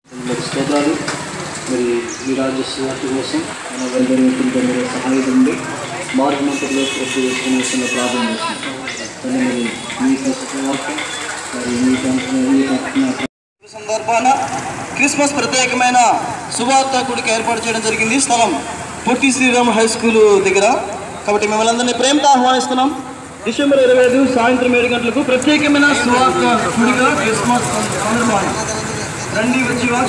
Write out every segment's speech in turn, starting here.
మీకు స్తోత్రాలు మరి ఈ రాజ్య సువార్త కోసం మన వైద్యులతో మీరు సహాయం ఉండి మార్గ మంత్రులు ప్రతి వచ్చిన ప్రార్థన చేస్తున్నాం కానీ మరి మీ సువార్త మరి మీ మీ ఈ సందర్భాన క్రిస్మస్ ప్రత్యేకమైన సువార్త గుడికి ఏర్పాటు చేయడం జరిగింది ఈ స్థలం పొట్టి శ్రీరామ్ హై స్కూల్ దగ్గర కాబట్టి మిమ్మల్ని అందరినీ ప్రేమతో ఆహ్వానిస్తున్నాం డిసెంబర్ ఇరవై ఐదు సాయంత్రం ఏడు గంటలకు ప్రత్యేకమైన సువార్త గుడిగా క్రిస్మస్ సందర్భాన రండి వచ్చి వా-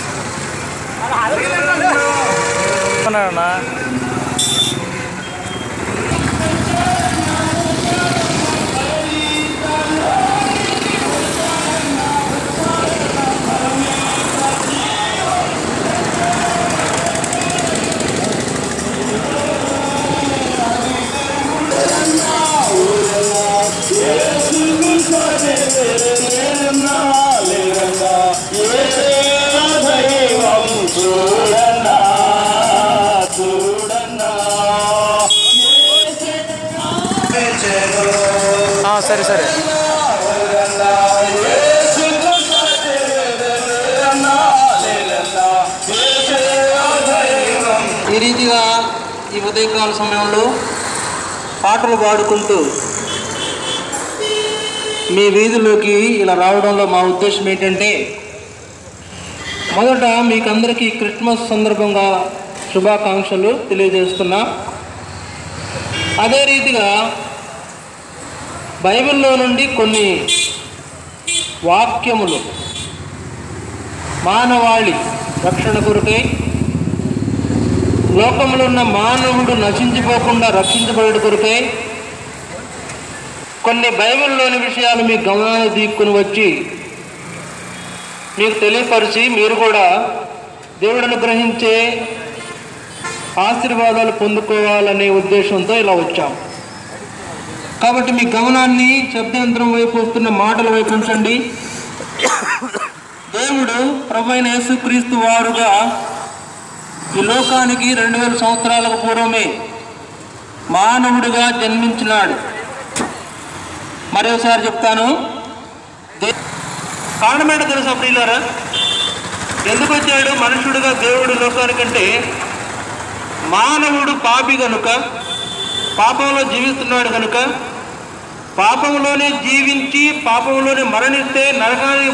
సరే సరే ఈ రీతిగా ఈ ఉదయకాల సమయంలో పాటలు పాడుకుంటూ మీ వీధిలోకి ఇలా రావడంలో మా ఉద్దేశం ఏంటంటే మొదట మీకందరికీ క్రిస్మస్ సందర్భంగా శుభాకాంక్షలు తెలియజేస్తున్నా అదే రీతిగా బైబిల్లో నుండి కొన్ని వాక్యములు మానవాళి రక్షణ కొరకై లోకంలో ఉన్న మానవుడు నశించిపోకుండా రక్షించబడి కొరకై కొన్ని బైబిల్లోని విషయాలు మీ గమనాన్ని తీసుకుని వచ్చి మీకు తెలియపరిచి మీరు కూడా దేవుడు అనుగ్రహించే ఆశీర్వాదాలు పొందుకోవాలనే ఉద్దేశంతో ఇలా వచ్చాం కాబట్టి మీ గమనాన్ని శబ్దయంత్రం వైపు వస్తున్న మాటల వైపు ఉంచండి దేవుడు ప్రభు అయిన యేసుక్రీస్తు వారుగా ఈ లోకానికి రెండు వేల సంవత్సరాలకు పూర్వమే మానవుడిగా జన్మించినాడు మరోసారి చెప్తాను దే- కారణం ఏంటో తెలుసా ప్రియులారా ఎందుకు వచ్చాడు మనుషుడిగా దేవుడు లోకానికంటే మానవుడు పాపి కనుక పాపంలో జీవిస్తున్నాడు కనుక పాపంలోనే జీవించి పాపంలోనే మరణిస్తే నరకానికి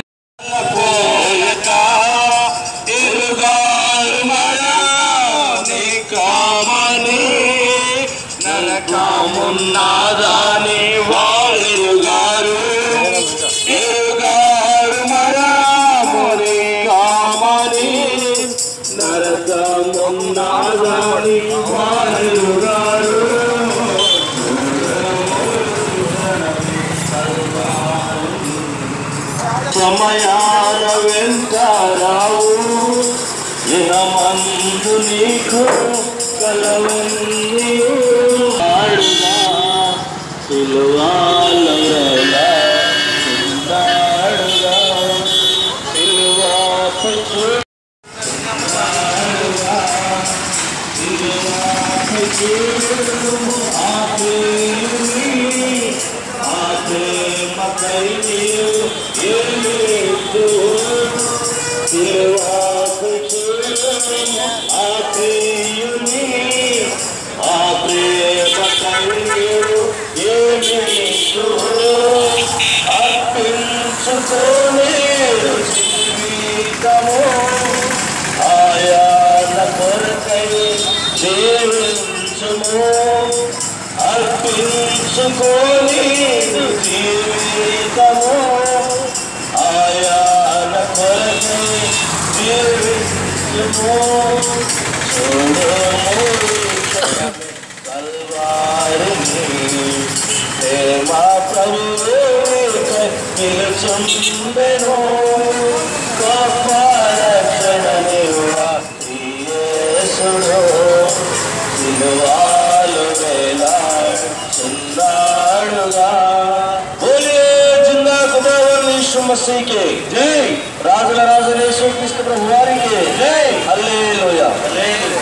నరకమున్నదాని వాళ్ళుగారు ఎరుగారు మరముని కామని నరకమున్నదాని వాళ్ళుగారు సమయాన వెంటారావు ఇహమందు నీకు కలవన్నీ ఆడుగా సిలువాలరలా ఉన్నాడుగా సిలువాపై చూ- సిలువాపై చూడు ఆ దేవుని, ఆ ప్రేమకై నీవు ఏమిటూ సిలువాపై చూడు ఆ ప్రియుని, ఆ ప్రేమకై నీవు ఏమిటూ అర్పించుకోనే జీవితము ఆయాల కొరకై జీవించుము అర్పించుకోని జీవితము ఆయాల కొరకై జీవించుము చూడము కల్వారిని ప్రేమ ప్రభువే నిలుచుంబెను గొప్ప రక్షణ నివ్వా యేసుడు సిలువాలు వేలా చిన్నాడుగా బోలియే జిందా కుమార్ యీశు మసీకే జై రాజుల రాజు యేసు క్రీస్తు ప్రభు వారికి జై హల్లెలూయా హల్లెలూయా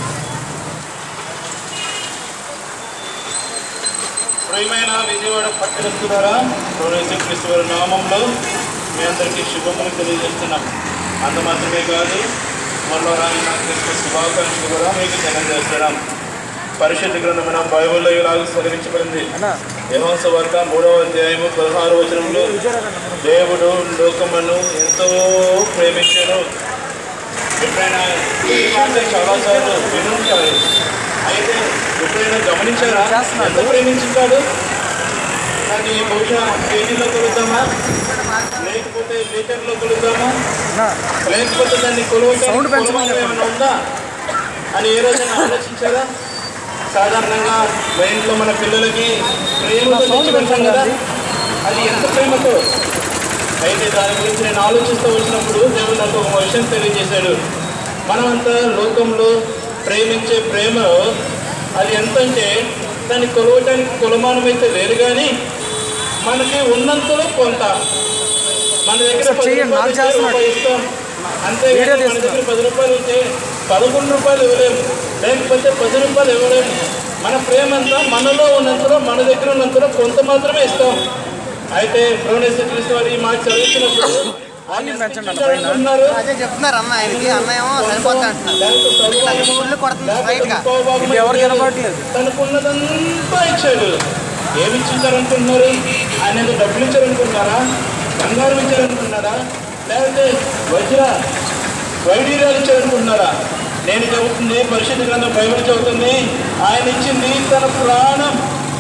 ప్రియమైన విజయవాడ పట్టణ క్రీస్తులారా ప్రభుత్వ క్రీస్తు వారి నామంలో మీ అందరికీ శుభములు తెలియజేస్తున్నాం అంత మాత్రమే కాదు మనలో రాని క్రిస్మస్ శుభాకాంక్షలు కూడా మీకు తెలియజేస్తున్నాం పరిశుద్ధ గ్రంథమైన బైబిల్లో ఇలాగ సెలవించబడింది యహోస వార్త మూడవ అధ్యాయము పదహారు వచనంలో దేవుడు లోకమును ఎంతో ప్రేమించాడు ఎప్పుడైనా ఈ మాట చాలాసార్లు వినుంటారు అయితే ఎప్పుడైనా గమనించారా ఎంత ప్రేమించుంటాడు దాన్ని బహుశా కేజీలో కొలుద్దామా లేకపోతే లీటర్లో కొలుద్దామా లేకపోతే దాన్ని కొలవటానికి కొలమానం ఏమైనా ఉందా అని ఏ రోజైనా ఆలోచించారా సాధారణంగా మా ఇంట్లో మన పిల్లలకి ప్రేమతో తెచ్చి పెడతాం కదా అది ఎంత ప్రేమతో అయితే దాని గురించి నేను ఆలోచిస్తూ వచ్చినప్పుడు దేవుడు నాకు ఒక విషయం తెలియజేశాడు మనమంతా లోకంలో ప్రేమించే ప్రేమ అది ఎంతంటే దాన్ని కొలవటానికి కొలమానం అయితే లేదు కానీ మనకి ఉన్నంతలో కొంత మన దగ్గర పది రూపాయలు ఇస్తే రూపాయి ఇస్తాం అంతే మన దగ్గర పది రూపాయలు ఉంటే పదకొండు రూపాయలు ఇవ్వలేము లేకపోతే పది రూపాయలు ఇవ్వలేము మన ప్రేమ అంతా మనలో ఉన్నంతలో మన దగ్గర ఉన్నంతలో కొంత మాత్రమే ఇస్తాం అయితే ప్రోణేశ్వర క్రీస్తు వారు ఈ మాట చదివించినప్పుడు ఆయన అనుకున్నారు అదే చెప్తున్నారు అన్న ఆయనకి అన్న ఏమో సరిపోతా అంటున్నారు దాంతో సర్వభాగము, ఫుల్ కొడుతుంది లేకపోతే స్ట్రైట్ గా ముప్పావుభాగము ఎవరు ఇచ్చాడు. కనపడట్లేదు. తనకున్నదంతా ఇచ్చాడు ఏమి ఇచ్చింటారనుకుంటున్నారు ఆయన ఏదో డబ్బులు ఇచ్చారనుకుంటున్నారా బంగారం ఇచ్చారనుకుంటున్నారా లేకపోతే వజ్ర వైడీర్యాలు ఇచ్చారనుకుంటున్నారా నేను చెబుతుంది పరిశుద్ధ గ్రంథం బైబిల్ చెబుతుంది ఆయన ఇచ్చింది తన ప్రాణం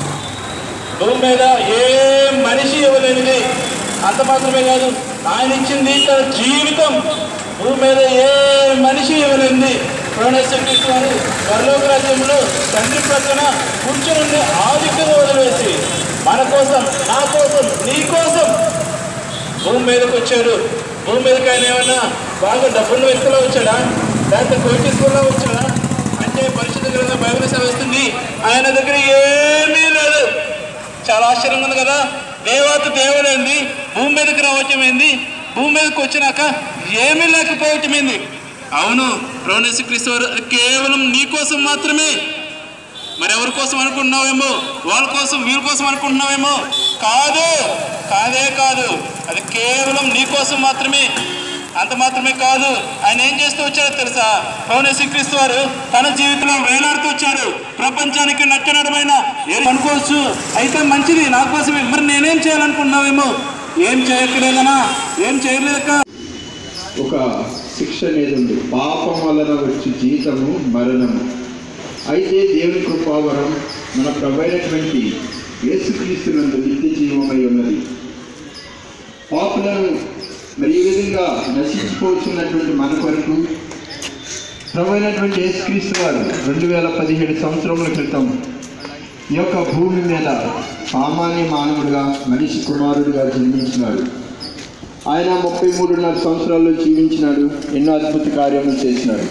భూమి మీద ఏ మనిషి ఇవ్వలేనిది అంత మాత్రమే కాదు ఆయన ఇచ్చింది తన జీవితం భూమి మీద ఏ మనిషి ఇవ్వలేనిది ప్రణశ్రీకృష్ణ వారు పరలోక రాజ్యంలో తండ్రి ప్రక్కన కూర్చొని ఆధిక్యత వదిలేసి మన కోసం నా కోసం నీ కోసం భూమి మీదకి వచ్చాడు భూమి మీదకి ఆయన ఏమన్నా బాగా డబ్బున్న వ్యక్తిలో వచ్చాడా లేకపోతే కోటీశ్వరులో వచ్చాడా అంటే పరిశుద్ధ గ్రంథం బైబిల్ సెలవిస్తుంది ఆయన దగ్గర ఏమీ లేదు చాలా ఆశ్చర్యంగా ఉంది కదా దేవత దేవుడైంది భూమి మీదకి రావటం ఏంది భూమి మీదకి వచ్చినాక ఏమీ లేకపోవటం ఏంది అవును రోణేశ్వర క్రీస్తు వారు కేవలం నీ కోసం మాత్రమే మరి ఎవరి కోసం అనుకుంటున్నావేమో వాళ్ళ కోసం వీళ్ళ కోసం అనుకుంటున్నావేమో కాదు కాదే కాదు అది కేవలం నీ కోసం మాత్రమే అంత మాత్రమే కాదు ఆయన ఏం చేస్తూ వచ్చారో తెలుసా పౌన శ్రీక్రీస్తు వారు తన జీవితంలో వేలాడుతూ వచ్చారు ప్రపంచానికి నచ్చనడమైన ఏం అనుకోవచ్చు అయితే మంచిది నా కోసమే మరి నేనేం చేయాలనుకుంటున్నావేమో ఏం చేయక్కలేదనా ఏం చేయలేక ఒక శిక్ష అనేది ఉంది పాపం వలన వచ్చి జీతము మరణము అయితే దేవుని కృపావరం మన ప్రభైనటువంటి యేసుక్రీస్తునందు నిత్య జీవమై ఉన్నది పాపులను మరి ఈ విధంగా నశించిపోతున్నటువంటి మన కొరకు ప్రభైనటువంటి యేసుక్రీస్తు వారు రెండు వేల పదిహేడు సంవత్సరముల క్రితం ఈ యొక్క భూమి మీద సామాన్య మానవుడిగా మనిషి కుమారుడిగా జన్మించినాడు ఆయన ముప్పై మూడున్నర సంవత్సరాల్లో జీవించినాడు ఎన్నో అద్భుత కార్యములు చేసినాడు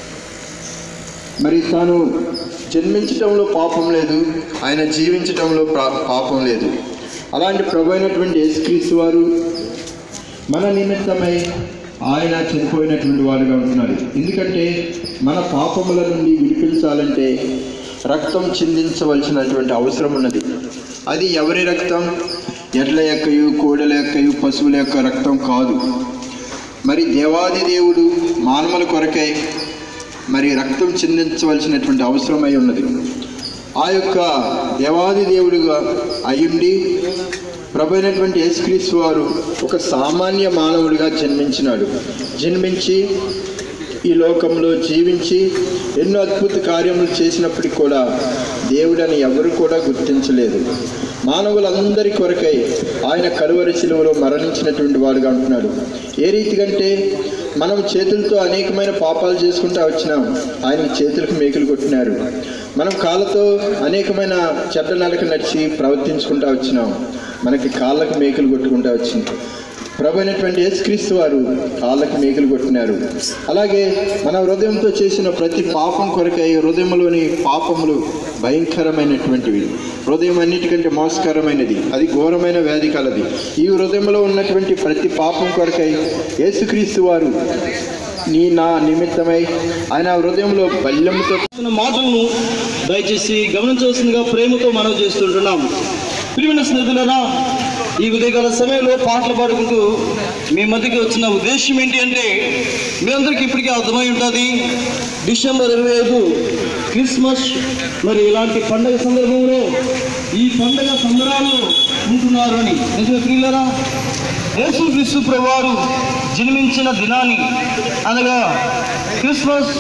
మరి తాను జన్మించటంలో పాపం లేదు ఆయన జీవించటంలో ప్రా- పాపం లేదు అలాంటి ప్రభు అయినటువంటి యేసుక్రీస్తు వారు మన నిమిత్తమై ఆయన చనిపోయినటువంటి వాడుగా ఉంటున్నాడు ఎందుకంటే మన పాపముల నుండి విడిపించాలంటే రక్తం చిందించవలసినటువంటి అవసరం ఉన్నది అది ఎవరి రక్తం ఎడ్ల యొక్కయు కోడెల యొక్కయు పశువుల యొక్క రక్తం కాదు మరి దేవాది దేవుడు మానవుల కొరకై మరి రక్తం చిందించవలసినటువంటి అవసరమై ఉన్నది ఆ యొక్క దేవాది దేవుడిగా అయ్యుండి ప్రభు అయినటువంటి యేసుక్రీస్తు వారు ఒక సామాన్య మానవుడిగా జన్మించినాడు జన్మించి ఈ లోకంలో జీవించి ఎన్నో అద్భుత కార్యములు చేసినప్పటికీ కూడా దేవుడని ఎవరు కూడా గుర్తించలేదు మానవులందరి కొరకై ఆయన కలువరి శిలువలో మరణించినటువంటి వాడుగా ఉంటున్నాడు ఏ రీతికంటే మనం చేతులతో అనేకమైన పాపాలు చేసుకుంటూ వచ్చినాం ఆయన చేతులకు మేకులు కొట్టినారు మనం కాళ్ళతో అనేకమైన చెడ్డ నడక నడిచి ప్రవర్తించుకుంటూ వచ్చినాం మనకి కాళ్ళకు మేకులు కొట్టుకుంటూ వచ్చింది ప్రభు అయినటువంటి యేసుక్రీస్తు వారు కాళ్ళకు మేకులు కొట్టినారు అలాగే మన హృదయంతో చేసిన ప్రతి పాపం కొరకై హృదయంలోని పాపములు భయంకరమైనటువంటివి హృదయం అన్నిటికంటే మోసకరమైనది అది ఘోరమైన వ్యాధి కలది ఈ హృదయంలో ఉన్నటువంటి ప్రతి పాపం కొరకై యేసుక్రీస్తు వారు నీ నా నిమిత్తమై ఆయన హృదయంలో బల్యంతో చేస్తున్న మాటలను దయచేసి గమనించవలసిందిగా ప్రేమతో మనం చేస్తుంటున్నాం ప్రియమైన స్నేహితులరా ఈ ఉదయకాల సమయంలో పాటలు పాడుకుంటూ మీ మధ్యకి వచ్చిన ఉద్దేశం ఏంటి అంటే మీ అందరికీ ఇప్పటికీ అర్థమై ఉంటుంది డిసెంబర్ ఇరవై ఐదు క్రిస్మస్ మరి ఇలాంటి పండగ సందర్భంలో ఈ పండగ సంబరాలు ఉంటున్నారు అని నిజమే ప్రియులరా యేసు క్రీస్తు ప్రభువారు జన్మించిన దినాన్ని అనగా క్రిస్మస్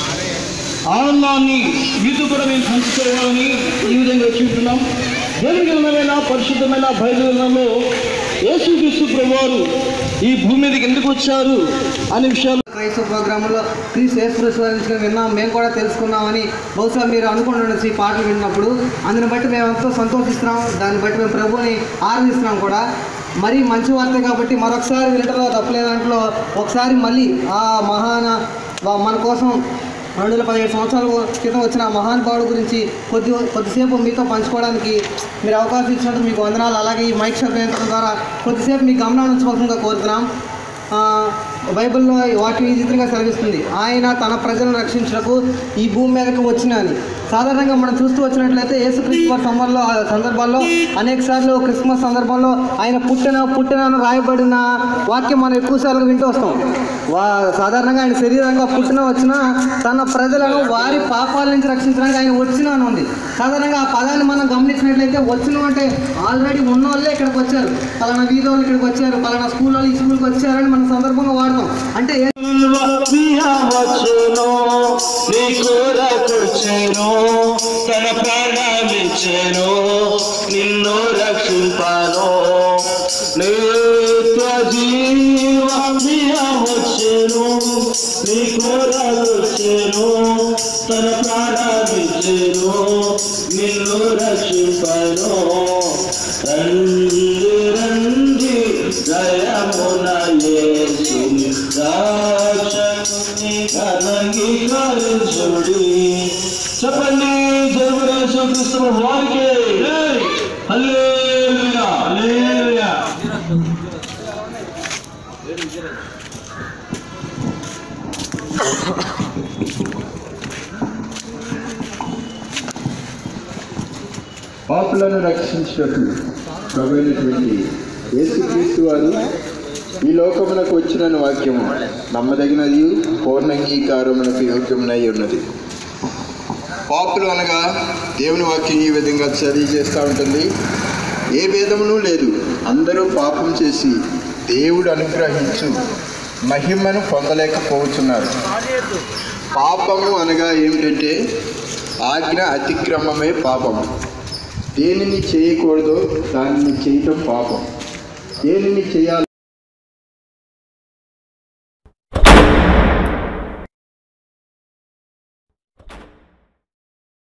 ఆనందాన్ని మీతో కూడా మేము పంచుకోవాలని ఈ విధంగా వచ్చి ఉంటున్నాం దేవుని ఉన్నమైన పరిశుద్ధమైన బయలుదేరణలో యేసుక్రీస్తు ప్రభువారు ఈ భూమి మీదకి ఎందుకు వచ్చారు అనే విషయాలు క్రైస్తవ ప్రోగ్రాంలో క్రీస్ ఏసుప్రసాదించుకొని విన్నాం మేము కూడా తెలుసుకున్నామని బహుశా మీరు అనుకుంటుండొచ్చు ఈ పాటలు విన్నప్పుడు అందుని బట్టి మేము ఎంతో సంతోషిస్తున్నాం దాన్ని బట్టి మేము ప్రభుని ఆరాధిస్తున్నాం కూడా మరీ మంచి వార్త కాబట్టి మరొకసారి వినటంలో తప్పలేదు దాంట్లో ఒకసారి మళ్ళీ ఆ మహాన వా- మన కోసం రెండు వేల పదిహేడు సంవత్సరాల క్రితం వచ్చిన ఆ మహానుభావుడు గురించి కొద్ది కొద్దిసేపు మీతో పంచుకోవడానికి మీరు అవకాశం ఇచ్చినట్టు మీకు వందనాలు అలాగే ఈ మైక్ సభ్యంతరం ద్వారా కొద్దిసేపు మీ గమనాన్ని ఉంచుకోవాల్సిందిగా కోరుతున్నాం ఆ, బైబిల్లో వాక్యం ఈ విధంగా సెలవిస్తుంది ఆయన తన ప్రజలను రక్షించడానికి ఈ భూమి మీదకి వచ్చిన అని సాధారణంగా మనం చూస్తూ వచ్చినట్లయితే యేసుక్రీస్తు వారి సందర్భంలో ఆ సందర్భాల్లో అనేక సార్లు క్రిస్మస్ సందర్భంలో ఆయన పుట్టిన పుట్టిన అని రాయబడిన వాక్యం మనం ఎక్కువసార్లు వింటూ వస్తాం వా సాధారణంగా ఆయన శరీరంగా పుట్టిన వచ్చిన తన ప్రజలను వారి పాపాల నుంచి రక్షించడానికి ఆయన వచ్చిన అని ఉంది సాధారణంగా ఆ పదాన్ని మనం గమనించినట్లయితే వచ్చిన అంటే ఆల్రెడీ ఉన్న వాళ్ళే ఇక్కడికి వచ్చారు పలానా వీధి వాళ్ళు ఇక్కడికి వచ్చారు పలానా స్కూల్ వాళ్ళు ఈ స్కూల్కి వచ్చారని మన సందర్భంగా వాడతాం అంటే ఏ- వచ్చును నీ కూరకొచ్చెను తన ప్రాణమిచ్చెను నిన్ను రక్షింపను నిత్య జీవమియ వచ్చెను నీ కూరకొచ్చెను తన ప్రాణమిచ్చెను నిన్ను రక్షింపను రండి రండి జయమున యేసుని రాక్షసుని కలంగీకరించుడి చెప్పండి జరుగురేసు క్రిస్తు వారికి హల్లెలూయా హల్లెలూయా పాపులను రక్షించినట్టు ప్రభుత్వటువంటి యేసుక్రీస్తు వారు ఈ లోకమునకు వచ్చిన వాక్యము నమ్మదగినది పూర్ణంగీకారమునకు యోగ్యమునై ఉన్నది పాపులు అనగా దేవుని వాక్యం ఈ విధంగా తెలియజేస్తూ ఉంటుంది ఏ భేదమును లేదు అందరూ పాపం చేసి దేవుడు అనుగ్రహించు మహిమను పొందలేకపోతున్నారు పాపము అనగా ఏమిటంటే ఆజ్ఞ అతిక్రమమే పాపము దేనిని చేయకూడదో దానిని చేయటం పాపం దేనిని చేయాలి